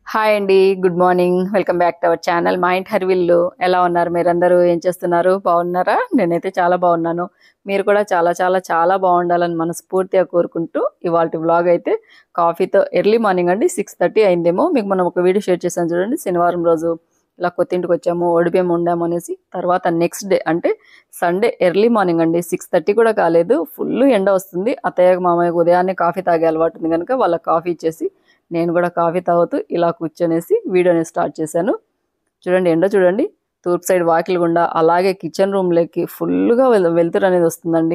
hi అండి good morning welcome back to our channel మా ఇంటి హరివిల్లు ఎలా ఉన్నారు మీరందరూ ఏం చేస్తున్నారు బాగున్నారా నేనైతే చాలా బాగున్నాను మీరు కూడా చాలా చాలా చాలా బాగుండాలని మనస్ఫూర్తిగా కోరుకుంటూ ఇవాళ వ్లాగ్ అయితే కాఫీతో ఎర్లీ మార్నింగ్ అండి సిక్స్ థర్టీ అయిందేమో మీకు మనం ఒక వీడియో షేర్ చేశాను చూడండి శనివారం రోజు ఇలా కొత్తింటికి వచ్చాము ఒడిబియ్యం వండాము అనేసి తర్వాత నెక్స్ట్ డే అంటే సండే ఎర్లీ మార్నింగ్ అండి సిక్స్ థర్టీ కూడా కాలేదు ఫుల్ ఎండ వస్తుంది అత్తయ్య మామయ్యకు ఉదయాన్నే కాఫీ తాగే అలవాటు ఉంది కనుక వాళ్ళకి కాఫీ ఇచ్చేసి నేను కూడా కాఫీ తాగుతూ ఇలా కూర్చొనేసి వీడియోని స్టార్ట్ చేశాను చూడండి ఎండ చూడండి తూర్పు సైడ్ వాకిలి గుండా అలాగే కిచెన్ రూమ్లోకి ఫుల్గా వెల్ వెలుతురు అనేది వస్తుందండి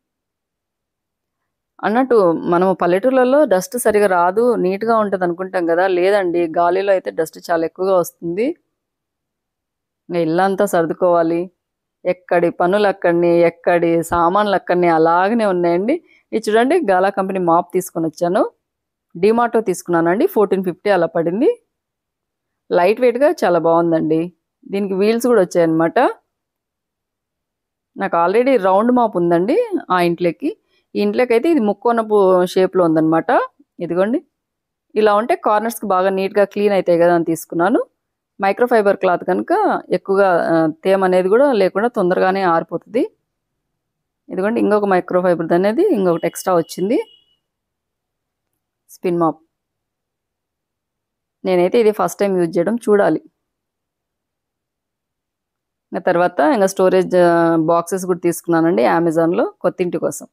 అన్నట్టు మనము పల్లెటూర్లలో డస్ట్ సరిగా రాదు నీట్గా ఉంటుంది అనుకుంటాం కదా లేదండి గాలిలో అయితే డస్ట్ చాలా ఎక్కువగా వస్తుంది ఇంకా ఇల్లంతా సర్దుకోవాలి ఎక్కడి పనులు అక్కడిని ఎక్కడి సామాన్లు అక్కడిని అలాగనే ఉన్నాయండి ఇది చూడండి గాలా కంపెనీ మాప్ తీసుకొని వచ్చాను డిమార్టో తీసుకున్నానండి ఫోర్టీన్ ఫిఫ్టీ అలా పడింది లైట్ వెయిట్గా చాలా బాగుందండి దీనికి వీల్స్ కూడా వచ్చాయన్నమాట నాకు ఆల్రెడీ రౌండ్ మాప్ ఉందండి ఆ ఇంట్లోకి ఈ ఇంట్లోకి అయితే ఇది ముక్కోనపు షేప్లో ఉందన్నమాట ఇదిగోండి ఇలా ఉంటే కార్నర్స్కి బాగా నీట్గా క్లీన్ అవుతాయి కదా అని తీసుకున్నాను మైక్రోఫైబర్ క్లాత్ కనుక ఎక్కువగా ఆ, తేమ అనేది కూడా లేకుండా తొందరగానే ఆరిపోతుంది ఇదిగోండి ఇంకొక మైక్రోఫైబర్ అనేది ఇంకొకటి ఎక్స్ట్రా వచ్చింది స్పిన్ మాప్ నేనైతే ఇది ఫస్ట్ టైం యూజ్ చేయడం చూడాలి ఇంకా తర్వాత ఇంకా స్టోరేజ్ బాక్సెస్ కూడా తీసుకున్నానండి అమెజాన్లో కొత్తింటి కోసం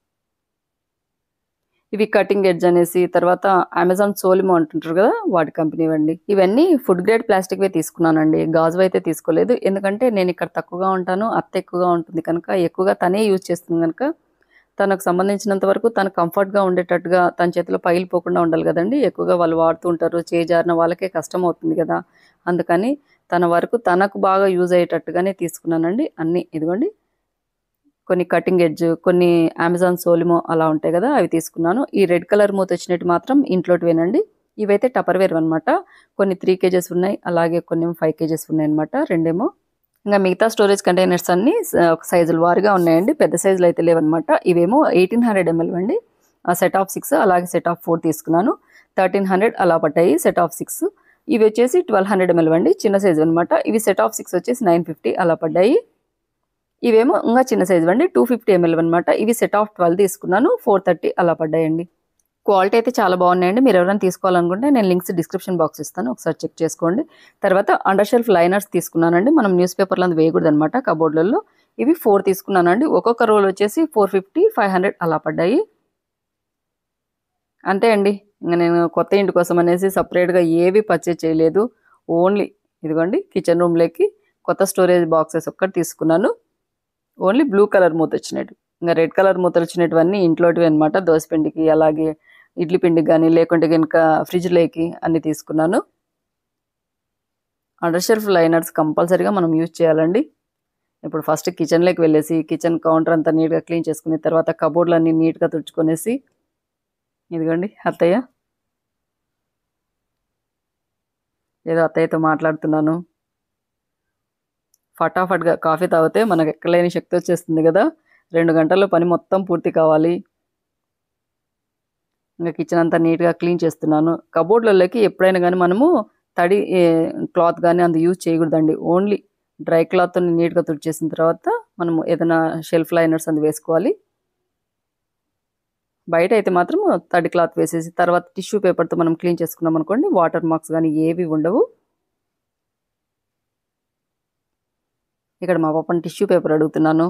ఇవి కటింగ్ ఎడ్జ్ అనేసి తర్వాత అమెజాన్ సోలిమో అంటుంటారు కదా వాటి కంపెనీ ఇవ్వండి ఇవన్నీ ఫుడ్ గ్రేడ్ ప్లాస్టిక్వే తీసుకున్నానండి గాజు అయితే తీసుకోలేదు ఎందుకంటే నేను ఇక్కడ తక్కువగా ఉంటాను అత్త ఎక్కువగా ఉంటుంది కనుక ఎక్కువగా తనే యూజ్ చేస్తుంది కనుక తనకు సంబంధించినంత వరకు తను కంఫర్ట్గా ఉండేటట్టుగా తన చేతిలో పగిలిపోకుండా ఉండాలి కదండి ఎక్కువగా వాళ్ళు వాడుతూ ఉంటారు చేజారిన వాళ్ళకే కష్టం అవుతుంది కదా అందుకని తన వరకు తనకు బాగా యూజ్ అయ్యేటట్టుగానే తీసుకున్నానండి అన్నీ ఇదిగోండి కొన్ని కటింగ్ ఎడ్జ్ కొన్ని అమెజాన్ సోలిమో అలా ఉంటాయి కదా అవి తీసుకున్నాను ఈ రెడ్ కలర్ మూత వచ్చినట్టు మాత్రం ఇంట్లోటివేనండి ఇవైతే టపర్వేర్ అనమాట కొన్ని త్రీ కేజెస్ ఉన్నాయి అలాగే కొన్ని ఫైవ్ కేజెస్ ఉన్నాయి అనమాట రెండేమో ఇంకా మిగతా స్టోరేజ్ కంటైనర్స్ అన్ని స- ఒక సైజుల వారుగా ఉన్నాయండి పెద్ద సైజులు అయితే లేవన్నమాట ఇవేమో ఎయిటీన్ హండ్రెడ్ ఎంఎల్ అండి సెట్ ఆఫ్ సిక్స్ అలాగే సెట్ ఆఫ్ ఫోర్ తీసుకున్నాను థర్టీన్ హండ్రెడ్ అలా పట్టాయి సెట్ ఆఫ్ సిక్స్ ఇవి వచ్చేసి ట్వెల్వ్ హండ్రెడ్ ఎంఎల్ అండి చిన్న సైజు అనమాట ఇవి సెట్ ఆఫ్ సిక్స్ వచ్చేసి నైన్ ఫిఫ్టీ అలా పడ్డాయి ఇవేమో ఇంకా చిన్న సైజు అండి టూ ఫిఫ్టీ ఎంఎల్ అనమాట ఇవి సెట్ ఆఫ్ ట్వెల్వ్ తీసుకున్నాను ఫోర్ థర్టీ అలా పడ్డాయండి క్వాలిటీ అయితే చాలా బాగున్నాయండి మీరు ఎవరైనా తీసుకోవాలనుకుంటే నేను లింక్స్ డిస్క్రిప్షన్ బాక్స్ ఇస్తాను ఒకసారి చెక్ చేసుకోండి తర్వాత అండర్ షెల్ఫ్ లైనర్స్ తీసుకున్నానండి మనం న్యూస్ పేపర్లో అందు వేయకూడదు అనమాట కబోర్డ్లలో ఇవి ఫోర్ తీసుకున్నానండి ఒక్కొక్క రోల్ వచ్చేసి ఫోర్ ఫిఫ్టీ ఫైవ్ హండ్రెడ్ అలా పడ్డాయి అంతే అండి ఇంకా నేను కొత్త ఇంటి కోసం అనేసి సపరేట్గా ఏవి పర్చేజ్ చేయలేదు ఓన్లీ ఇదిగోండి కిచెన్ రూమ్లోకి కొత్త స్టోరేజ్ బాక్సెస్ ఒక్కటి తీసుకున్నాను ఓన్లీ బ్లూ కలర్ మూత వచ్చినట్టు ఇంకా రెడ్ కలర్ మూతలు వచ్చినటువన్నీ ఇంట్లోటివి అనమాట దోసపిండికి అలాగే ఇడ్లీ పిండికి కానీ లేకుంటే కనుక ఫ్రిడ్జ్లోకి అన్ని తీసుకున్నాను అండర్ షెల్ఫ్ లైనర్స్ కంపల్సరీగా మనం యూజ్ చేయాలండి ఇప్పుడు ఫస్ట్ కిచెన్లోకి వెళ్ళేసి కిచెన్ కౌంటర్ అంతా నీట్గా క్లీన్ చేసుకుని తర్వాత కబోర్డ్లు అన్నీ నీట్గా తుడుచుకొనేసి ఇదిగోండి అత్తయ్య ఏదో అత్తయ్యతో మాట్లాడుతున్నాను ఫటాఫట్గా కాఫీ తాగితే మనకు ఎక్కలేని శక్తి వచ్చేస్తుంది కదా రెండు గంటల్లో పని మొత్తం పూర్తి కావాలి ఇంకా కిచెన్ అంతా నీట్గా క్లీన్ చేస్తున్నాను కబోర్డ్లలోకి ఎప్పుడైనా కానీ మనము తడి క్లాత్ కానీ అంత యూజ్ చేయకూడదండి ఓన్లీ డ్రై క్లాత్తో నీట్గా తుడిచేసిన తర్వాత మనము ఏదైనా షెల్ఫ్ లైనర్స్ అందు వేసుకోవాలి బయట అయితే మాత్రం తడి క్లాత్ వేసేసి తర్వాత టిష్యూ పేపర్తో మనం క్లీన్ చేసుకున్నాం అనుకోండి వాటర్ మార్క్స్ కానీ ఏవి ఉండవు ఇక్కడ మా పాపని టిష్యూ పేపర్ అడుగుతున్నాను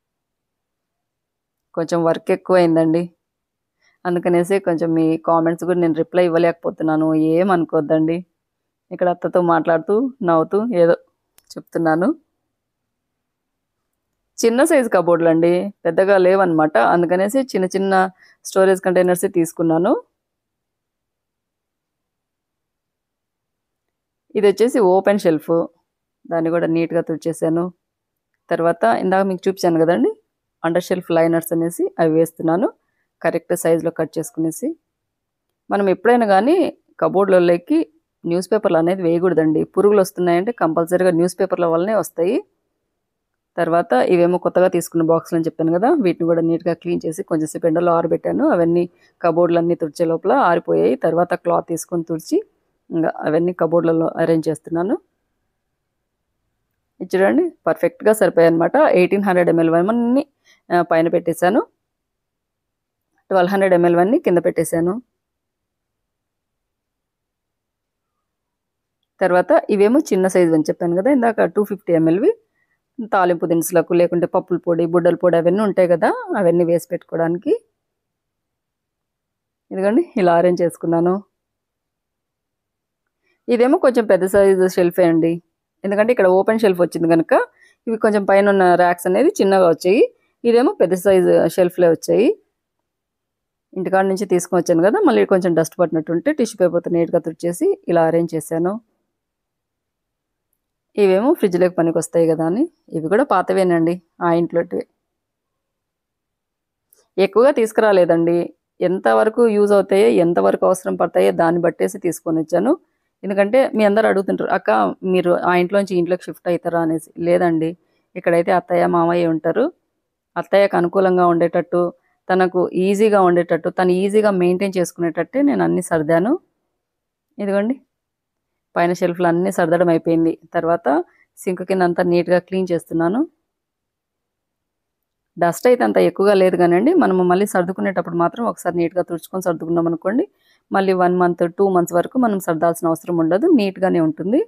కొంచెం వర్క్ ఎక్కువైందండి అందుకనేసి కొంచెం మీ కామెంట్స్ కూడా నేను రిప్లై ఇవ్వలేకపోతున్నాను ఏమనుకోద్దండి ఇక్కడ అత్తతో మాట్లాడుతూ నవ్వుతూ ఏదో చెప్తున్నాను చిన్న సైజు కబోర్డులు అండి పెద్దగా లేవన్నమాట అందుకనేసి చిన్న చిన్న స్టోరేజ్ కంటైనర్స్ తీసుకున్నాను ఇది వచ్చేసి ఓపెన్ షెల్ఫ్ దాన్ని కూడా నీట్గా తుడిచేసాను తర్వాత ఇందాక మీకు చూపించాను కదండి అండర్ షెల్ఫ్ లైనర్స్ అనేసి అవి వేస్తున్నాను కరెక్ట్ సైజులో కట్ చేసుకునేసి మనం ఎప్పుడైనా కానీ కబోర్డ్లలోకి న్యూస్ పేపర్లు అనేది వేయకూడదండి పురుగులు వస్తున్నాయంటే కంపల్సరీగా న్యూస్ పేపర్ల వల్లనే వస్తాయి తర్వాత ఇవేమో కొత్తగా తీసుకున్న బాక్సులు అని చెప్పాను కదా వీటిని కూడా నీట్గా క్లీన్ చేసి కొంచెంసేపు ఎండలో ఆరబెట్టాను అవన్నీ కబోర్డ్లు అన్నీ తుడిచే లోపల ఆరిపోయాయి తర్వాత క్లాత్ తీసుకొని తుడిచి ఇంకా అవన్నీ కబోర్డ్లలో అరేంజ్ చేస్తున్నాను ఇది చూడండి పర్ఫెక్ట్గా సరిపోయాయి అనమాట ఎయిటీన్ హండ్రెడ్ ఎంఎల్ వన్ని ఆ, పైన పెట్టేశాను ట్వెల్వ్ హండ్రెడ్ ఎంఎల్ వన్ని కింద పెట్టేశాను తర్వాత ఇవేమో చిన్న సైజు అని చెప్పాను కదా ఇందాక టూ ఫిఫ్టీ ఎంఎల్వి తాలింపు దినుసులకు లేకుంటే పప్పుల పొడి బుడ్డల పొడి అవన్నీ ఉంటాయి కదా అవన్నీ వేసి పెట్టుకోవడానికి ఇదిగోండి ఇలా అరేంజ్ చేసుకున్నాను ఇదేమో కొంచెం పెద్ద సైజు షెల్ఫే అండి ఎందుకంటే ఇక్కడ ఓపెన్ షెల్ఫ్ వచ్చింది కనుక ఇవి కొంచెం పైన ఉన్న ర్యాక్స్ అనేది చిన్నగా వచ్చాయి ఇదేమో పెద్ద సైజు షెల్ఫ్లే వచ్చాయి ఇంటికాడ నుంచి తీసుకొని వచ్చాను కదా మళ్ళీ కొంచెం డస్ట్ పట్టినట్టుంటే టిష్యూ పేపర్తో నీట్గా తుడిచేసి ఇలా అరేంజ్ చేశాను ఇవేమో ఫ్రిడ్జ్లోకి పనికి వస్తాయి కదా అని ఇవి కూడా పాతవేనండి ఆ ఇంట్లోటివి ఎక్కువగా తీసుకురాలేదండి ఎంతవరకు యూజ్ అవుతాయో ఎంతవరకు అవసరం పడతాయో దాన్ని బట్టేసి తీసుకొని వచ్చాను ఎందుకంటే మీ అందరు అడుగుతుంటారు అక్క మీరు ఆ ఇంట్లోంచి ఇంట్లోకి షిఫ్ట్ అవుతారా అనేసి లేదండి ఇక్కడైతే అత్తయ్య మామయ్య ఉంటారు అత్తయ్యకు అనుకూలంగా ఉండేటట్టు తనకు ఈజీగా ఉండేటట్టు తను ఈజీగా మెయింటైన్ చేసుకునేటట్టే నేను అన్ని సర్దాను ఇదిగోండి పైన షెల్ఫ్లు అన్నీ సర్దడం అయిపోయింది తర్వాత సింక్ కింద అంతా నీట్గా క్లీన్ చేస్తున్నాను డస్ట్ అయితే అంత ఎక్కువగా లేదు కానండి మనము మళ్ళీ సర్దుకునేటప్పుడు మాత్రం ఒకసారి నీట్గా తుడుచుకొని సర్దుకున్నాం అనుకోండి మళ్ళీ వన్ మంత్ టూ మంత్స్ వరకు మనం సర్దాల్సిన అవసరం ఉండదు నీట్గానే ఉంటుంది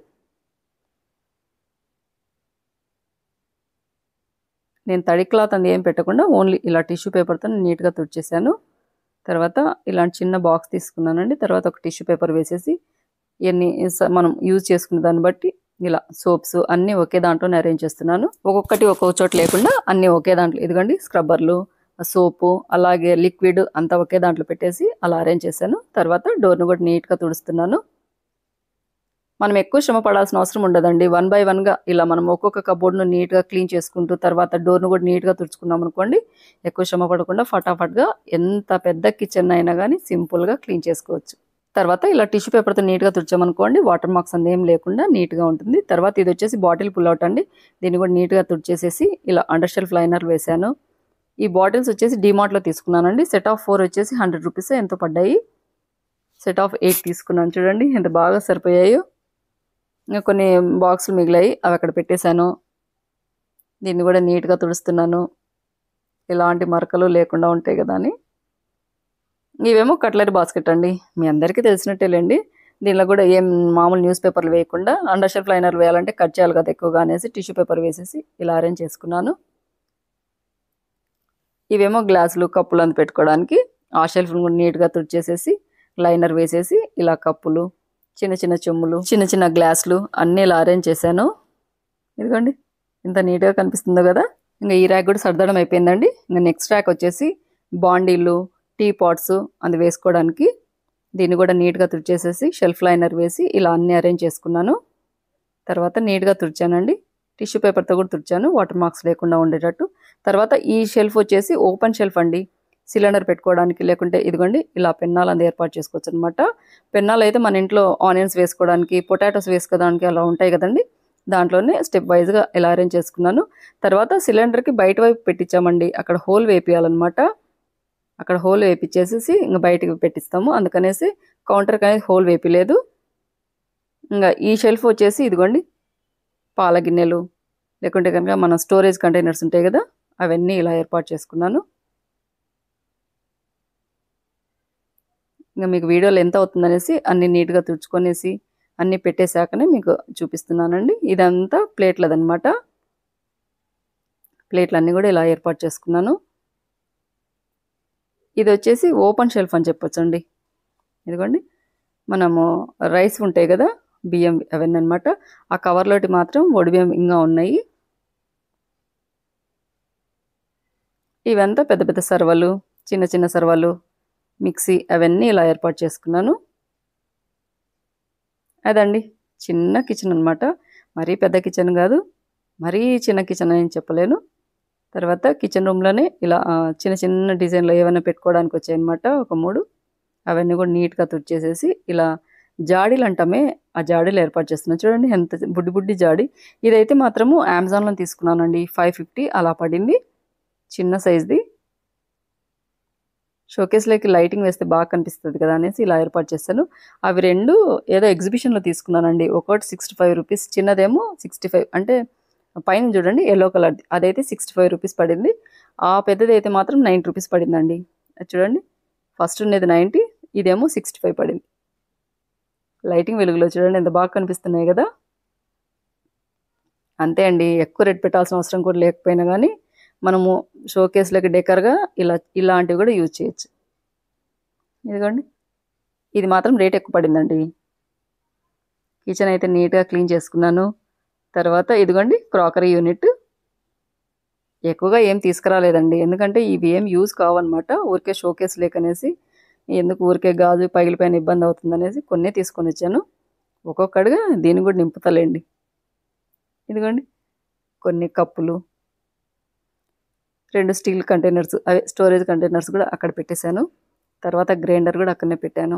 నేను తడి క్లాత్ అంది ఏం పెట్టకుండా ఓన్లీ ఇలా టిష్యూ పేపర్తో నీట్గా తుడిచేసాను తర్వాత ఇలాంటి చిన్న బాక్స్ తీసుకున్నానండి తర్వాత ఒక టిష్యూ పేపర్ వేసేసి ఇవన్నీ స- మనం యూజ్ చేసుకునే దాన్ని బట్టి ఇలా సోప్స్ అన్నీ ఒకే దాంట్లోనే అరేంజ్ చేస్తున్నాను ఒక్కొక్కటి ఒక్కొక్క చోట లేకుండా అన్నీ ఒకే దాంట్లో ఇదిగోండి స్క్రబ్బర్లు సోపు అలాగే లిక్విడ్ అంతా ఒకే దాంట్లో పెట్టేసి అలా అరేంజ్ చేశాను తర్వాత డోర్ను కూడా నీట్గా తుడుస్తున్నాను మనం ఎక్కువ శ్రమ పడాల్సిన అవసరం ఉండదండి వన్ బై వన్గా ఇలా మనం ఒక్కొక్క కబోర్డ్ను నీట్గా క్లీన్ చేసుకుంటూ తర్వాత డోర్ను కూడా నీట్గా తుడుచుకున్నాం అనుకోండి ఎక్కువ శ్రమ పడకుండా ఫటాఫట్గా ఎంత పెద్ద కిచెన్ అయినా కానీ సింపుల్గా క్లీన్ చేసుకోవచ్చు తర్వాత ఇలా టిష్యూ పేపర్తో నీట్గా తుడిచామనుకోండి వాటర్ మార్క్స్ అంత ఏం లేకుండా నీట్గా ఉంటుంది తర్వాత ఇది వచ్చేసి బాటిల్ పుల్ అవుట్ అండి దీన్ని కూడా నీట్గా తుడిచేసేసి ఇలా అండర్ షెల్ఫ్ లైనర్ వేశాను ఈ బాటిల్స్ వచ్చేసి డిమార్ట్లో తీసుకున్నానండి సెట్ ఆఫ్ ఫోర్ వచ్చేసి హండ్రెడ్ రూపీస్ ఎంతో పడ్డాయి సెట్ ఆఫ్ ఎయిట్ తీసుకున్నాను చూడండి ఎంత బాగా సరిపోయాయో ఇంకా కొన్ని బాక్సులు మిగిలాయి అవి అక్కడ పెట్టేశాను దీన్ని కూడా నీట్గా తుడుస్తున్నాను ఎలాంటి మరకలు లేకుండా ఉంటాయి కదా అని ఇవేమో కట్లరీ బాస్కెట్ అండి మీ అందరికీ తెలిసినట్టేలేండి దీనిలో కూడా ఏం మామూలు న్యూస్ పేపర్లు వేయకుండా అండర్ షెల్ఫ్ లైనర్ వేయాలంటే కట్ చేయాలి కదా ఎక్కువగా అనేసి టిష్యూ పేపర్ వేసేసి ఇలా అరేంజ్ చేసుకున్నాను ఇవేమో గ్లాసులు కప్పులు అంత పెట్టుకోవడానికి ఆ షెల్ఫ్ను కూడా నీట్గా తుడిచేసేసి లైనర్ వేసేసి ఇలా కప్పులు చిన్న చిన్న చెమ్ములు చిన్న చిన్న గ్లాసులు అన్నీ ఇలా అరేంజ్ చేశాను ఇదిగోండి ఇంత నీట్గా కనిపిస్తుందో కదా ఇంకా ఈ ర్యాక్ కూడా సర్దడం అయిపోయిందండి ఇంకా నెక్స్ట్ ర్యాక్ వచ్చేసి బాండీలు టీ పాట్స్ అది వేసుకోవడానికి దీన్ని కూడా నీట్గా తుడిచేసేసి షెల్ఫ్ లైనర్ వేసి ఇలా అన్నీ అరేంజ్ చేసుకున్నాను తర్వాత నీట్గా తుడిచానండి టిష్యూ పేపర్తో కూడా తుడిచాను వాటర్ మార్క్స్ లేకుండా ఉండేటట్టు తర్వాత ఈ షెల్ఫ్ వచ్చేసి ఓపెన్ షెల్ఫ్ అండి సిలిండర్ పెట్టుకోవడానికి లేకుంటే ఇదిగోండి ఇలా పెన్నాలు అంది ఏర్పాటు చేసుకోవచ్చు అనమాట పెన్నాలు అయితే మన ఇంట్లో ఆనియన్స్ వేసుకోవడానికి పొటాటోస్ వేసుకోవడానికి అలా ఉంటాయి కదండి దాంట్లోనే స్టెప్ వైజ్గా ఇలా అరేంజ్ చేసుకున్నాను తర్వాత సిలిండర్కి బయట వైపు పెట్టించామండి అక్కడ హోల్ వేపియాలన్నమాట అక్కడ హోల్ వేపించేసేసి ఇంకా బయటకి పెట్టిస్తాము అందుకనేసి కౌంటర్కి అనేది హోల్ వేపిలేదు ఇంకా ఈ షెల్ఫ్ వచ్చేసి ఇదిగోండి పాల గిన్నెలు లేకుంటే కనుక మన స్టోరేజ్ కంటైనర్స్ ఉంటాయి కదా అవన్నీ ఇలా ఏర్పాటు చేసుకున్నాను ఇంకా మీకు వీడియోలో ఎంత అవుతుందనేసి అన్ని నీట్గా తుడుచుకొనేసి అన్నీ పెట్టేశాకనే మీకు చూపిస్తున్నానండి ఇదంతా ప్లేట్లదనమాట ప్లేట్లు అన్నీ కూడా ఇలా ఏర్పాటు చేసుకున్నాను ఇది వచ్చేసి ఓపెన్ షెల్ఫ్ అని చెప్పొచ్చండి ఇదిగోండి మనము రైస్ ఉంటాయి కదా బియ్యం అవన్నీ అనమాట ఆ కవర్లోటి మాత్రం ఒడి బియ్యం ఇంకా ఉన్నాయి ఇవంతా పెద్ద పెద్ద సర్వలు చిన్న చిన్న సర్వలు మిక్సీ అవన్నీ ఇలా ఏర్పాటు చేసుకున్నాను అదండి చిన్న కిచెన్ అనమాట మరీ పెద్ద కిచెన్ కాదు మరీ చిన్న కిచెన్ అని చెప్పలేను తర్వాత కిచెన్ రూమ్లోనే ఇలా ఆ, చిన్న చిన్న డిజైన్లో ఏమైనా పెట్టుకోవడానికి వచ్చాయన్నమాట ఒక మూడు అవన్నీ కూడా నీట్గా తుడిచేసేసి ఇలా జాడీలు అంటామే ఆ జాడీలు ఏర్పాటు చేస్తున్నాను చూడండి ఎంత బుడ్డి బుడ్డి జాడీ ఇదైతే మాత్రము అమెజాన్లో తీసుకున్నానండి ఫైవ్ ఫిఫ్టీ అలా పడింది చిన్న సైజ్ది షోకేస్లోకి లైటింగ్ వేస్తే బాగా కనిపిస్తుంది కదా అనేసి ఇలా ఏర్పాటు చేశాను అవి రెండు ఏదో ఎగ్జిబిషన్లో తీసుకున్నానండి ఒకటి సిక్స్టీ ఫైవ్ రూపీస్ చిన్నదేమో సిక్స్టీ ఫైవ్ అంటే పైన చూడండి ఎల్లో కలర్ అదైతే సిక్స్టీ ఫైవ్ రూపీస్ పడింది ఆ పెద్దది అయితే మాత్రం నైన్ రూపీస్ పడిందండి అది చూడండి ఫస్ట్ ఉండేది నైంటీ ఇదేమో సిక్స్టీ ఫైవ్ పడింది లైటింగ్ వెలుగులో చూడండి ఎంత బాగా కనిపిస్తున్నాయి కదా అంతే అండి ఎక్కువ రేట్ పెట్టాల్సిన అవసరం కూడా లేకపోయినా కానీ మనము షోకేస్లకి డెకర్గా ఇలా ఇలాంటివి కూడా యూజ్ చేయొచ్చు ఇదిగోండి ఇది మాత్రం రేట్ ఎక్కువ పడిందండి కిచెన్ అయితే నీట్గా క్లీన్ చేసుకున్నాను తర్వాత ఇదిగోండి క్రాకరీ యూనిట్ ఎక్కువగా ఏం తీసుకురాలేదండి ఎందుకంటే ఇవి ఏం యూజ్ కావన్నమాట ఊరికే షోకేస్ లేకనేసి ఎందుకు ఊరికే గాజు పగిలిపోయిన ఇబ్బంది అవుతుంది అనేసి కొన్ని తీసుకొని వచ్చాను ఒక్కొక్కడిగా దీన్ని కూడా నింపుతలేండి ఇదిగోండి కొన్ని కప్పులు రెండు స్టీల్ కంటైనర్స్ అవి స్టోరేజ్ కంటైనర్స్ కూడా అక్కడ పెట్టేశాను తర్వాత గ్రైండర్ కూడా అక్కడనే పెట్టాను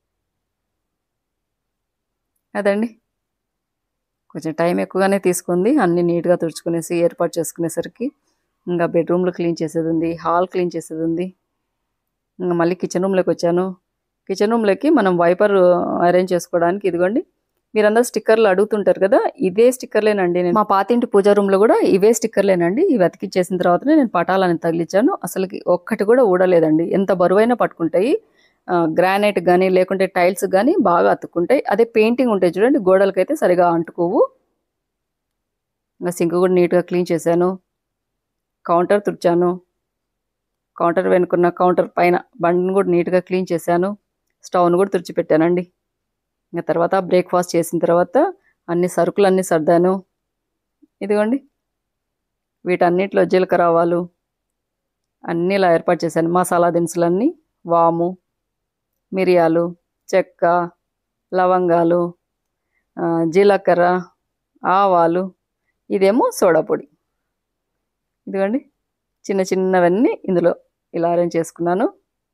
అదండి కొంచెం టైం ఎక్కువగానే తీసుకుంది అన్నీ నీట్గా తుడుచుకునేసి ఏర్పాటు చేసుకునేసరికి ఇంకా బెడ్రూమ్లో క్లీన్ చేసేది ఉంది హాల్ క్లీన్ చేసేది ఉంది ఇంకా మళ్ళీ కిచెన్ రూమ్లోకి వచ్చాను కిచెన్ రూమ్లోకి మనం వైపర్ అరేంజ్ చేసుకోవడానికి ఇదిగోండి మీరందరూ స్టిక్కర్లు అడుగుతుంటారు కదా ఇదే స్టిక్కర్లేనండి నేను మా పాతింటి పూజా రూమ్లో కూడా ఇవే స్టిక్కర్లేనండి ఇవి అతికిచ్చేసిన తర్వాతనే నేను పటాలని తగిలించాను అసలుకి ఒక్కటి కూడా ఊడలేదండి ఎంత బరువైనా పట్టుకుంటాయి గ్రానైట్ కానీ లేకుంటే టైల్స్ కానీ బాగా అతుక్కుంటాయి అదే పెయింటింగ్ ఉంటాయి చూడండి గోడలకైతే సరిగా అంటుకోవు ఇంకా సింక్ కూడా నీట్గా క్లీన్ చేశాను కౌంటర్ తుడిచాను కౌంటర్ వెనుకున్న కౌంటర్ పైన బండిని కూడా నీట్గా క్లీన్ చేశాను స్టవ్ను కూడా తుడిచిపెట్టానండి ఇంకా తర్వాత బ్రేక్ఫాస్ట్ చేసిన తర్వాత అన్ని సరుకులు అన్నీ సర్దాను ఇదిగోండి వీటన్నిటిలో జీలకర్ర ఆవాలు అన్నీ ఇలా ఏర్పాటు చేశాను మసాలా దినుసులన్నీ వాము మిరియాలు చెక్క లవంగాలు ఆ, జీలకర్ర ఆవాలు ఇదేమో సోడా పొడి ఇదిగోండి చిన్న చిన్నవన్నీ ఇందులో ఇలా అరేంజ్ చేసుకున్నాను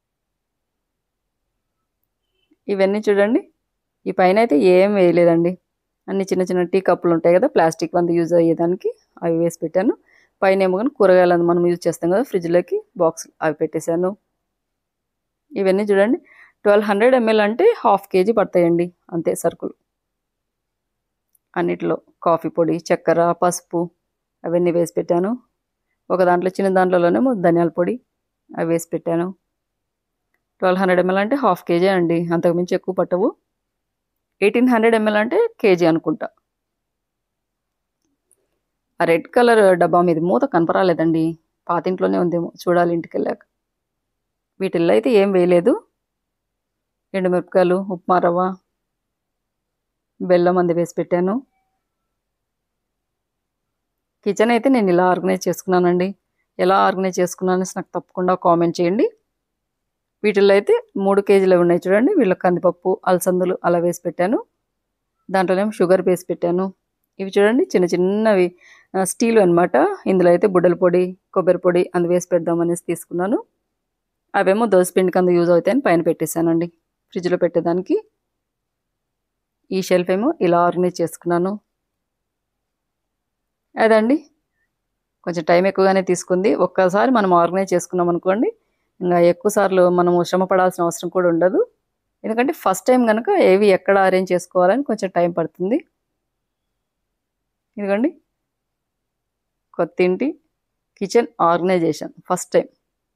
ఇవన్నీ చూడండి ఈ పైన అయితే ఏం వేయలేదండి అన్ని చిన్న చిన్న టీ కప్పులు ఉంటాయి కదా ప్లాస్టిక్ వంద యూజ్ అయ్యేదానికి అవి వేసి పెట్టాను పైన ఏమో కానీ కూరగాయలు మనం యూజ్ చేస్తాం కదా ఫ్రిడ్జ్లోకి బాక్స్ అవి పెట్టేశాను ఇవన్నీ చూడండి ట్వెల్వ్ హండ్రెడ్ ఎంఎల్ అంటే హాఫ్ కేజీ పడతాయండి అంతే సరుకులు అన్నిట్లో కాఫీ పొడి చక్కెర పసుపు అవన్నీ వేసి పెట్టాను ఒక దాంట్లో చిన్న దాంట్లోనేమో ధనియాల పొడి అవి వేసి పెట్టాను ట్వెల్వ్ హండ్రెడ్ ఎంఎల్ అంటే హాఫ్ కేజీ అండి అంతకుమించి ఎక్కువ పట్టవు ఎయిటీన్ హండ్రెడ్ ఎంఎల్ అంటే కేజీ అనుకుంటా ఆ రెడ్ కలర్ డబ్బా మీద మూత కనపరాలేదండి పాతింట్లోనే ఉందేమో చూడాలి ఇంటికి వెళ్ళాక వీటిల్లో అయితే ఏం వేయలేదు ఎండుమిరపకాయలు ఉప్మా రవ్వ బెల్లం అంది వేసి పెట్టాను కిచెన్ అయితే నేను ఇలా ఆర్గనైజ్ చేసుకున్నానండి ఎలా ఆర్గనైజ్ చేసుకున్నాను నాకు తప్పకుండా కామెంట్ చేయండి వీటిల్లో అయితే మూడు కేజీలు ఉన్నాయి చూడండి వీళ్ళ కందిపప్పు అలసందులు అలా వేసి పెట్టాను దాంట్లోనేమో షుగర్ వేసి పెట్టాను ఇవి చూడండి చిన్న చిన్నవి ఆ, స్టీల్ అన్నమాట ఇందులో అయితే బుడ్డల పొడి కొబ్బరి పొడి అందు వేసి పెడదాం అనేసి తీసుకున్నాను అవేమో దోసపిండికి అందు యూజ్ అవుతాయని పైన పెట్టేశానండి ఫ్రిడ్జ్లో పెట్టేదానికి ఈ షెల్ఫ్ ఏమో ఇలా ఆర్గనైజ్ చేసుకున్నాను అదండి కొంచెం టైం ఎక్కువగానే తీసుకుంది ఒక్కసారి మనం ఆర్గనైజ్ చేసుకున్నాం అనుకోండి ఇంకా ఎక్కువ సార్లు మనం శ్రమ పడాల్సిన అవసరం కూడా ఉండదు ఎందుకంటే ఫస్ట్ టైం కనుక ఏవి ఎక్కడ అరేంజ్ చేసుకోవాలని కొంచెం టైం పడుతుంది ఇదిగోండి కొత్త ఇంటి కిచెన్ ఆర్గనైజేషన్ ఫస్ట్ టైం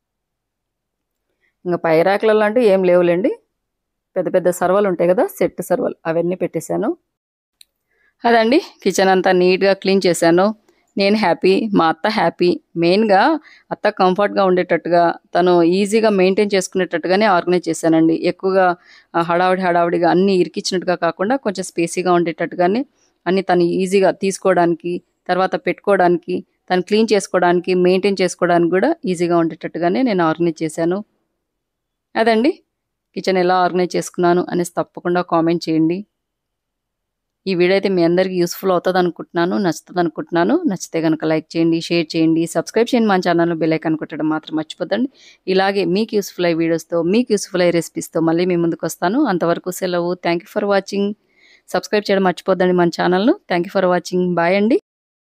ఇంకా పై ర్యాక్లలో అంటూ ఏం లేవులేండి పెద్ద పెద్ద సర్వలు ఉంటాయి కదా సెట్ సర్వలు అవన్నీ పెట్టేశాను అదండి కిచెన్ అంతా నీట్గా క్లీన్ చేశాను నేను హ్యాపీ మా అత్త హ్యాపీ మెయిన్గా అత్త కంఫర్ట్గా ఉండేటట్టుగా తను ఈజీగా మెయింటైన్ చేసుకునేటట్టుగానే ఆర్గనైజ్ చేశానండి ఎక్కువగా ఆ, హడావిడి హడావిడిగా అన్నీ ఇరికిచ్చినట్టుగా కాకుండా కొంచెం స్పేసీగా ఉండేటట్టుగానే అన్ని తను ఈజీగా తీసుకోవడానికి తర్వాత పెట్టుకోవడానికి తను క్లీన్ చేసుకోవడానికి మెయింటైన్ చేసుకోవడానికి కూడా ఈజీగా ఉండేటట్టుగానే నేను ఆర్గనైజ్ చేశాను అదండి కిచెన్ ఎలా ఆర్గనైజ్ చేసుకున్నాను అనేసి తప్పకుండా కామెంట్ చేయండి ఈ వీడియో అయితే మీ అందరికీ యూస్ఫుల్ అవుతుంది అనుకుంటున్నాను నచ్చుతుంది అనుకుంటున్నాను నచ్చితే కనుక లైక్ చేయండి షేర్ చేయండి సబ్స్క్రైబ్ చేయండి మన ఛానల్లో బెల్ ఐకాన్ కొట్టడం మాత్రం మర్చిపోతండి ఇలాగే మీకు యూస్ఫుల్ అయ్యే వీడియోస్తో మీకు యూస్ఫుల్ అయ్యే రెసిపీస్తో మళ్ళీ మీ ముందుకు వస్తాను అంతవరకు సెలవు thank you for watching subscribe చేయడం మర్చిపోద్దండి మన ఛానల్ను thank you for watching bye అండి